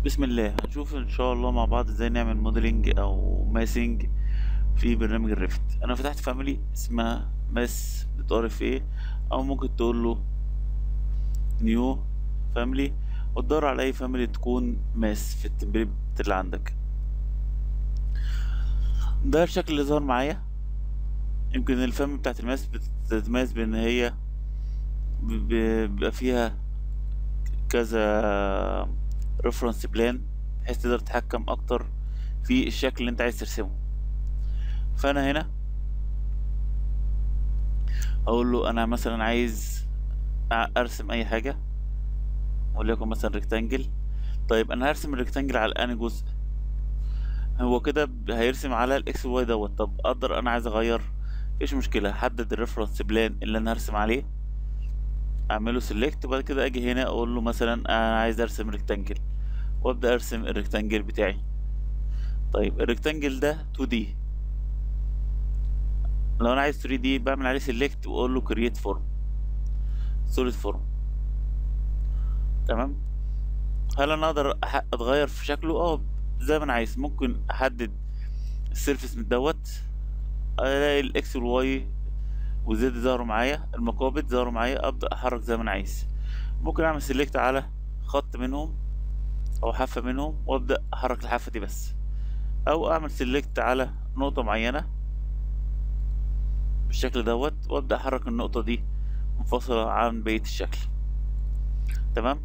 بسم الله هنشوف ان شاء الله مع بعض ازاي نعمل موديلنج او ماسنج في برنامج الريفت انا فتحت فاميلي اسمها ماس دوت ار ايه او ممكن تقول له نيو فاميلي وتدور على اي فاميلي تكون ماس في التمبليت اللي عندك ده الشكل اللي ظهر معايا يمكن الفاميلي بتاعت الماس بتتميز بان هي بيبقى فيها كذا ريفرنس بلان بحيث تقدر تتحكم اكتر في الشكل اللي انت عايز ترسمه فانا هنا اقول له انا مثلا عايز ارسم اي حاجه وليكن مثلا ريكتانجل طيب انا هرسم الريكتانجل على انهي جزء هو كده هيرسم على الاكس والواي دوت طب اقدر انا عايز اغير مفيش مشكله هحدد الريفرنس بلان اللي انا هرسم عليه اعمله سيلكت وبعد كده اجي هنا اقول له مثلا انا عايز ارسم ريكتانجل وابدا ارسم الريكتانجل بتاعي طيب الريكتانجل ده 2 دي لو انا عايز 3 دي بعمل عليه سيلكت واقول له كرييت فورم سوليد فورم تمام هل انا اقدر اتغير في شكله اه زي ما انا عايز ممكن احدد السيرفيس من دوت الاقي الاكس والواي والزد ظهروا معايا المقابض ظهروا معايا ابدا احرك زي ما انا عايز ممكن اعمل سيلكت على خط منهم او حافه منهم وابدا احرك الحافه دي بس او اعمل سيلكت على نقطه معينه بالشكل دوت وابدا احرك النقطه دي منفصله عن بقيه الشكل تمام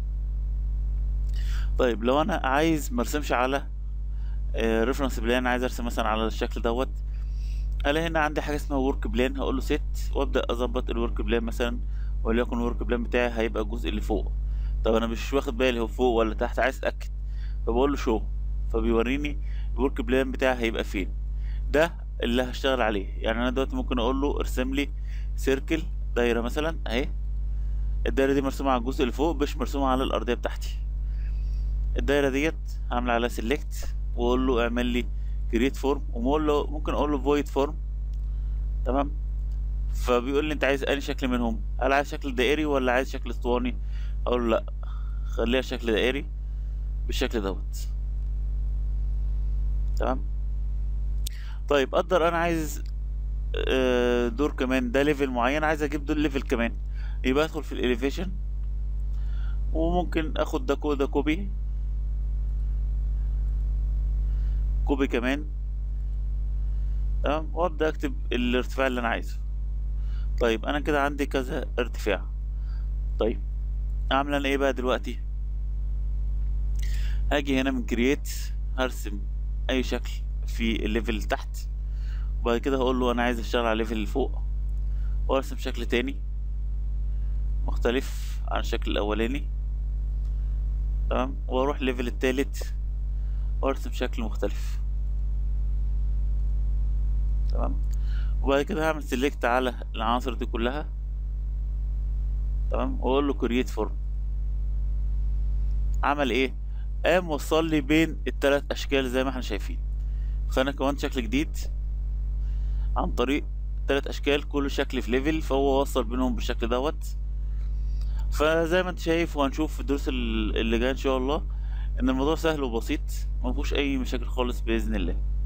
طيب لو انا عايز مرسمش على ريفرنس بلان عايز ارسم مثلا على الشكل دوت الاقي هنا عندي حاجه اسمها ورك بلان هقول له سيت وابدا اظبط الورك بلان مثلا وليكن الورك بلان بتاعي هيبقى الجزء اللي فوق طب انا مش واخد بالي هو فوق ولا تحت عايز اتاكد فبقول له شو فبيوريني الورك بلان بتاعي هيبقى فين ده اللي هشتغل عليه يعني انا دلوقتي ممكن اقول له ارسم لي سيركل دايره مثلا اهي الدايره دي مرسومه على الجزء اللي فوق مش مرسومه على الارضيه بتاعتي الدايره ديت هعمل عليها سيلكت واقول له اعمل لي كريت فورم ومقول له ممكن اقول له فويد فورم تمام فبيقول لي انت عايز اي شكل منهم هل عايز شكل دائري ولا عايز شكل اسطواني اقول له لا خليها شكل دائري بالشكل دوت تمام طيب اقدر انا عايز دور كمان ده ليفل معين عايز اجيب دور ليفل كمان يبقى ادخل في الاليفيشن وممكن اخد ده كو ده كوبي كوبي كمان تمام وابدا اكتب الارتفاع اللي انا عايزه طيب انا كده عندي كذا ارتفاع طيب اعمل انا ايه بقى دلوقتي هاجي هنا من كرييت هرسم اي شكل في الليفل اللي تحت وبعد كده هقول له انا عايز اشتغل على الليفل اللي فوق وارسم شكل تاني مختلف عن الشكل الاولاني تمام واروح الليفل التالت وارسم شكل مختلف تمام وبعد كده هعمل سيلكت على العناصر دي كلها تمام واقول له كرييت فورم عمل ايه قام وصل لي بين التلات اشكال زي ما احنا شايفين فانا كونت شكل جديد عن طريق تلات اشكال كل شكل في ليفل فهو وصل بينهم بالشكل دوت فزي ما انت شايف وهنشوف في الدروس اللي جايه ان شاء الله ان الموضوع سهل وبسيط مفيهوش اي مشاكل خالص باذن الله